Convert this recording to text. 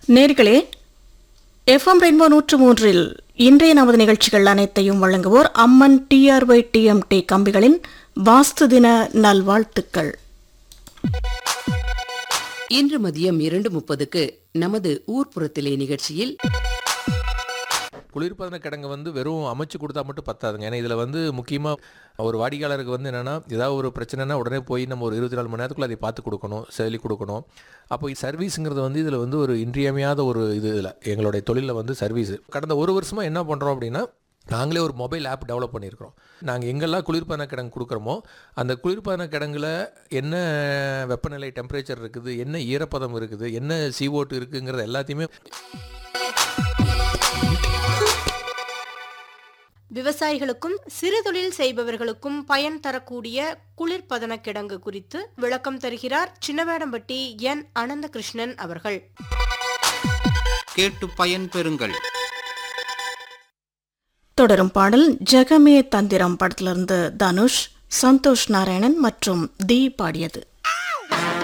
நேர்களே FM rainbow நூற்று மூன்றில் இன்றைய நமது நிகழ்ச்சிகள் அனைத்தையும் வழங்குவோர் அம்மன் டிஆர்ஒய் டிஎம்டி கம்பிகளின் வாஸ்து தின நல்வாழ்த்துக்கள் இன்று மதியம் இரண்டு முப்பதுக்கு நமது ஊர்ப்புறத்திலே நிகழ்ச்சியில் குளிர்பதன கிடங்கு வந்து வெறும் அமைச்சு கொடுத்தா மட்டும் பத்தாதுங்க ஏன்னா இதில் வந்து முக்கியமாக ஒரு வாடிக்கையாளருக்கு வந்து என்னென்னா ஏதாவது ஒரு பிரச்சனைனா உடனே போய் நம்ம ஒரு இருபத்தி நாலு மணி நேரத்துக்குள்ள அதை பார்த்து கொடுக்கணும் சொல்லி கொடுக்கணும் அப்போ சர்வீஸுங்கிறது வந்து இதில் வந்து ஒரு இன்றியமையாத ஒரு இது இதில் எங்களுடைய தொழிலில் வந்து சர்வீஸ் கடந்த ஒரு வருஷமாக என்ன பண்ணுறோம் அப்படின்னா நாங்களே ஒரு மொபைல் ஆப் டெவலப் பண்ணியிருக்கிறோம் நாங்கள் எங்கெல்லாம் குளிர்பதன கிடங்கு கொடுக்குறோமோ அந்த குளிர்பதன கிடங்குல என்ன வெப்பநிலை டெம்பரேச்சர் இருக்குது என்ன ஈரப்பதம் இருக்குது என்ன CO2 இருக்குங்கிறது எல்லாத்தையுமே விவசாயிகளுக்கும் சிறுதொழில் செய்பவர்களுக்கும் பயன் தரக்கூடிய குளிர்பதன கிடங்கு குறித்து விளக்கம் தருகிறார் சின்னவேடம்பட்டி என் அனந்தகிருஷ்ணன் அவர்கள் கேட்டு பயன் பெறுங்கள் தொடரும் பாடல் ஜெகமே தந்திரம் படத்திலிருந்து தனுஷ் சந்தோஷ் நாராயணன் மற்றும் தி பாடியது